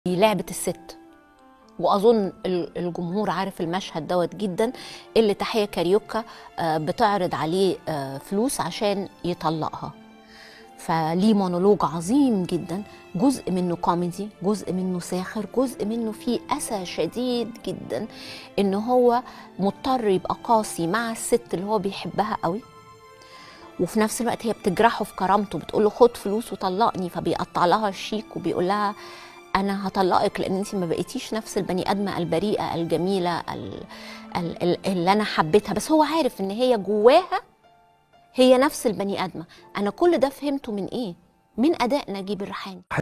لعبة الست واظن ال- الجمهور عارف المشهد دوت جدا اللي تحية كاريوكا آه، بتعرض عليه آه، فلوس عشان يطلقها فليه مونولوج عظيم جدا جزء منه كوميدي جزء منه ساخر جزء منه فيه أسى شديد جدا ان هو مضطر يبقى قاسي مع الست اللي هو بيحبها قوي وفي نفس الوقت هي بتجرحه في كرامته بتقول له خد فلوس وطلقني فبيقطع لها الشيك وبيقول لها انا هطلقك لان انت ما بقيتيش نفس البني ادمه البريئه الجميله ال- ال- ال- اللي انا حبيتها بس هو عارف ان هي جواها هي نفس البني ادمه انا كل ده فهمته من ايه من اداء نجيب الريحاني